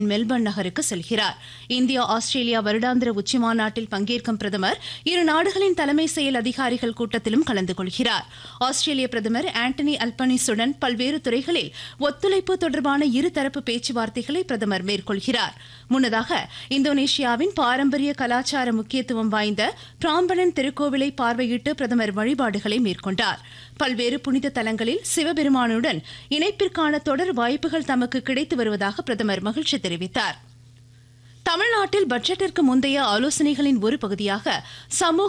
Melbourne நகருக்கு செல்கிறார் India Australia வருடாந்திர உச்சிமாநாட்டில் பங்கேற்கும் பிரதமர் இரு நாடுகளின் தலைமை செயல் அதிகாரிகள் கூட்டத்திலும் கலந்து கொள்கிறார் ஆஸ்திரேலிய பிரதமர் ஆண்டனி அல்பனிசுடன் பல்வேறு துறைகளில் ஒத்துழைப்பு தொடர்பான இருதரப்பு பேச்சுவார்த்தைகளை பிரதமர் மேற்கொள்கிறார் முன்னதாக இந்தோனேஷியாவின் பாரம்பரிய கலாச்சார முக்கியத்துவம் வாய்ந்த பிராம்பணன் திருக்கோவிலை பார்வையிட்டு பிரதமர் வழிபாடுகளை மேற்கொண்டார் பல்வேறு புனித தலங்களில் சிவபெருமானுடன் இணைப்பிற்கான தொடர் வாய்ப்புகள் தமக்கு கிடைத்து வருவதாக பிரதமர் மகிழ்ச்சி தெரிவித்தார் தமிழ்நாட்டில் பட்ஜெட்டிற்கு முந்தைய ஆலோசனைகளின் ஒரு பகுதியாக சமூக